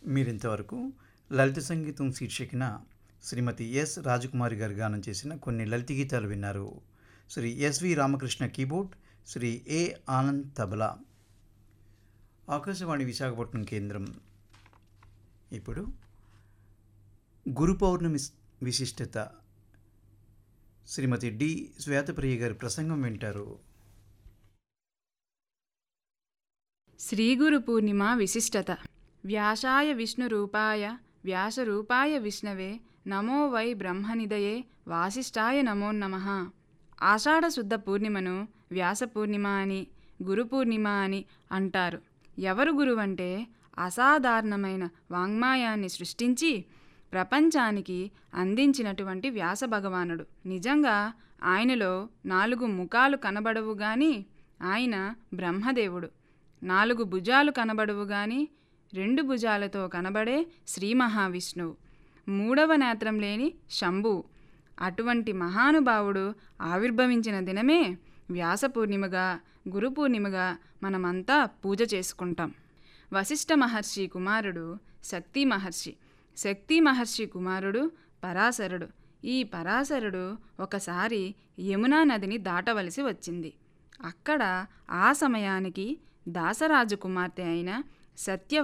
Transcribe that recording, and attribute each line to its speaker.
Speaker 1: మీరింతవరకు లలిత సంగీతం శీర్షికన శ్రీమతి ఎస్ రాజకుమారి గారు గానం చేసిన కొన్ని లలిత గీతాలు విన్నారు Shri SV Ramakrishna keyboard Shri A Anand tabla Akashvani Visakhapatnam కేంద్రం ఇప్పుడు గురు పౌర్ణమి స్- విశిష్టత శ్రీమతి డి శ్వేతప్రియ గారి ప్రసంగం వింటారు
Speaker 2: శ్రీగురు పూర్ణిమ విశిష్టత వ్యాసాయ విష్ణురూపాయ వ్యాసరూపాయ విష్ణవే నమో వై బ్రహ్మనిదయే వాసిష్ఠాయ నమో నమ ఆషాఢ శుద్ధ పూర్ణిమను వ్యాస పూర్ణిమ అని గురు పూర్ణిమ అని అంటారు ఎవరు గురువంటే అసాధారణమైన వాంగ్మయాన్ని సృష్టించి ప్రపంచానికి అందించినటువంటి వ్యాస భగవానుడు నిజంగా ఆయనలో నాలుగు ముఖాలు కనబడవు గాని ఆయన బ్రహ్మదేవుడు నాలుగు భుజాలు కనబడవు గాని రెండు భుజాలతో కనబడే శ్రీ మహావిష్ణువు మూడవ నేత్రం లేని శంభువు అటువంటి మహానుభావుడు ఆవిర్భవించిన దినమే వ్యాస పూర్ణిమగా గురు పూర్ణిమగా మనమంతా పూజ చేసుకుంటాం వశిష్ఠ మహర్షి కుమారుడు శక్తి మహర్షి శక్తి మహర్షి కుమారుడు పరాశరుడు ఈ పరాశరుడు ఒకసారి యమునా నదిని దాటవలసి వచ్చింది అక్కడ ఆ సమయానికి దాసరాజు కుమార్తె అయిన సత్య